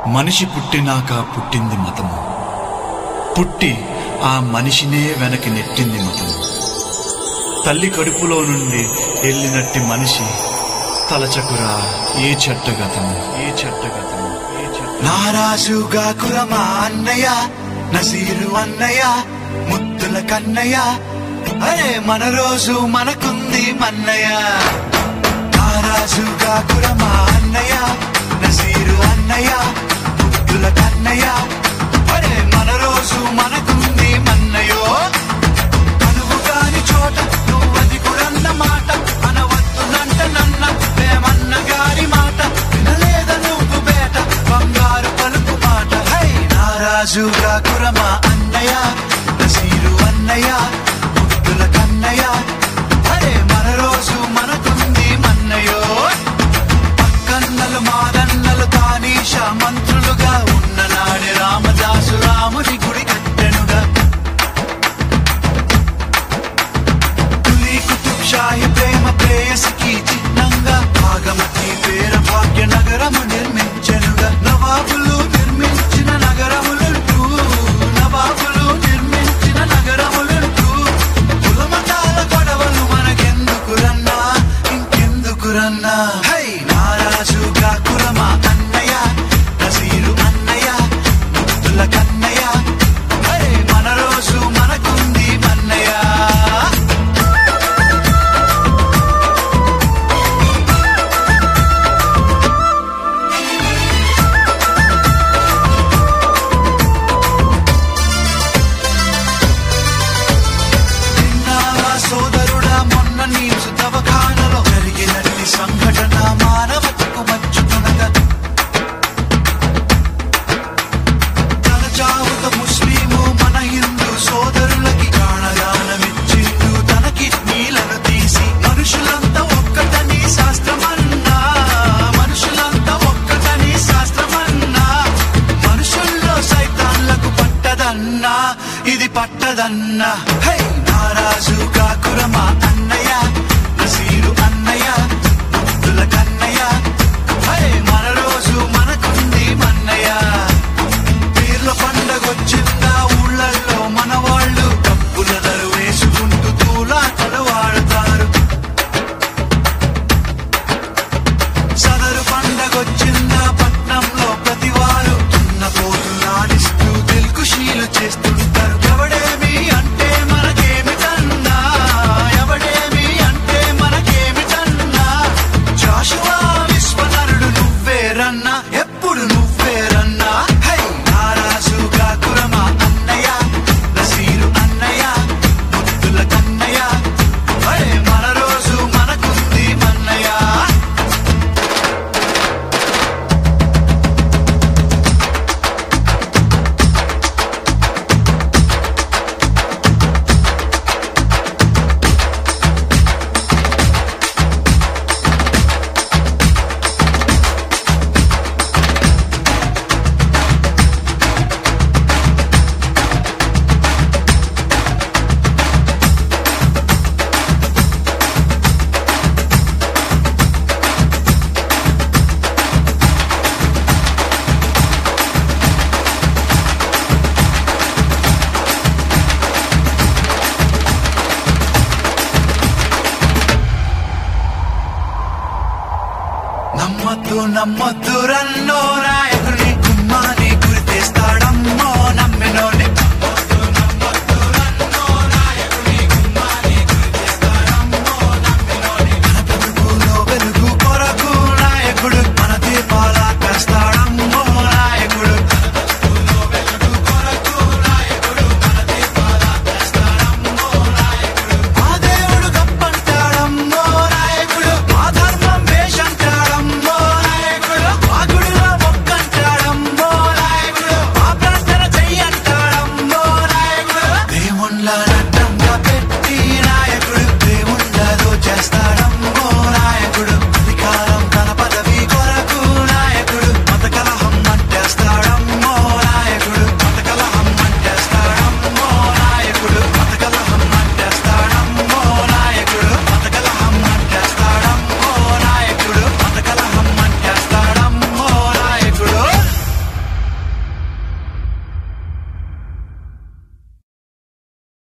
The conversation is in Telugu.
మనిషి పుట్టినాక పుట్టింది మతము పుట్టి ఆ మనిషినే వెనక్కి నెట్టింది మతము తల్లి కడుపులో నుండి వెళ్ళినట్టి మనిషి తలచకురా ఏ చెట్టగతము ఏ చెట్టగతము ఏ చెట్ట నారాజుగా కురమా అన్నయ్య నసీరు అన్నయ్య ముద్దుల కన్నయ్య అరే మన రోజు మనకుంది మన్నయ్య నారాజుగా కురమా అన్నయ్య నసీరు అన్నయ్య ముద్దుల కన్నయ్య అరే మన రోజు మనకుంది మన్నయో కనువు కాని చోట నువ్వది కురన్న మాట అనవద్దునంట నన్న ప్రేమన్న గారి మాట వినలేద నువ్వు బేట బంగారు పలుకు మాట హై నారాజుగా కురమా అన్నయ్య నసీరు అన్నయ్య ముద్దుల కన్నయ్య అరే మన రోజు మనకుంది మన్నయో పక్కన్నలు మాదన్నలు తానీష మంత్రులుగా ఉన్న నాడి రామదాసు రాముని గుడి కట్టెనుగా తులి కుతుబ్ షాహి ప్రేమ ప్రేయసికి చిహ్నంగా భాగమతి పేర భాగ్య నగరము నిర్మించెనుగా నవాబులు నిర్మించిన నగరములుంటూ నవాబులు నిర్మించిన నగరములుంటూ కులమతాల గొడవలు మనకెందుకురన్నా ఇంకెందుకురన్నా హై నారాజుగా కులమా అన్నయ్య నసీరు అన్నయ్య ముద్దుల కన్నయ్య అరే మన రోజు మనకుంది మన్నయ్య విన్నావా సోదరుడా మొన్న నీవు దవఖానలో జరిగినట్టి సంఘటన మానవతకు మచ్చుకునగా తన చావుక ముస్లిము మన హిందూ సోదరులకి ప్రాణదానమిచ్చిండు తన కిడ్నీలను తీసి మనుషులంతా ఒక్కటని శాస్త్రమన్నా మనుషులంతా ఒక్కటని శాస్త్రమన్నా మనుషుల్లో సైతాన్లకు పట్టదన్నా ఇది పట్టదన్నా హై నారాజు కాకురమా అన్నయ్య నసీరు అన్నయ్య ముద్దుల కన్నయ్య హై మన రోజు మనకుంది మన్నయ్య పీర్ల పండగొచ్చిందా ఊళ్ళల్లో మన వాళ్ళు డబ్బుల దరు వేసుకుంటూ తూలాటలు వాడతారు సదరు పండగొచ్చిందా పట్నంలో ప్రతివారు తున్న పోతులాడిస్తూ తెలుగుశీలు చేస్తుంటారు ఎవడేమి అంటే మనకేమిటన్నా ఎవడేమి అంటే మనకేమిటన్నా జాషువా విశ్వనరుడు నువ్వేరన్నా ఎప్పుడు నువ్వేరన్నా హై నారాజుగా కురమా అన్నయ్య నసీరు అన్నయ్య ముద్దుల కన్నయ్య అరే మన రోజు మనకుంది మన్నయ్య నమ్మద్దు నమ్మద్దు రన్నో నాయకుని